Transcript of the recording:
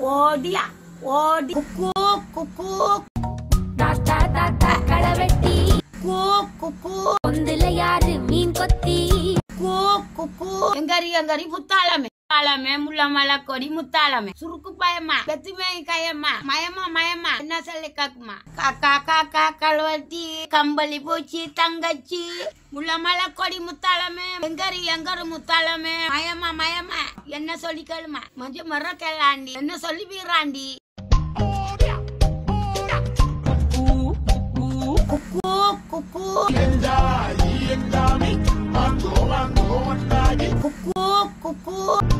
ஓடியா ஓடி குக்கு குக்கு தாத்தா தாத்தா களவெட்டி கு குக்கு பொந்துல யாரு மீன் கொத்தி கு குக்கு எங்கரி எங்கரி முத்தாளமே முத்தாளமே முள்ளமலை கொடி முத்தாளமே சுருக்கு பயமா பெத்துமே கயம்மா மயமா மயமா என்ன சொல்லி காக்குமா காக்கா காக்கா கழுவட்டி கம்பளி பூச்சி தங்கச்சி முள்ளமலை கொடி முத்தாளமே எங்கரி எங்கரு முத்தாளமே மயமா மயமா என்ன சொல்லி கேளுமா மஞ்ச மர கேளாண்டி என்ன சொல்லி வீராண்டி குக்கு குக்கு குக்கு குக்கு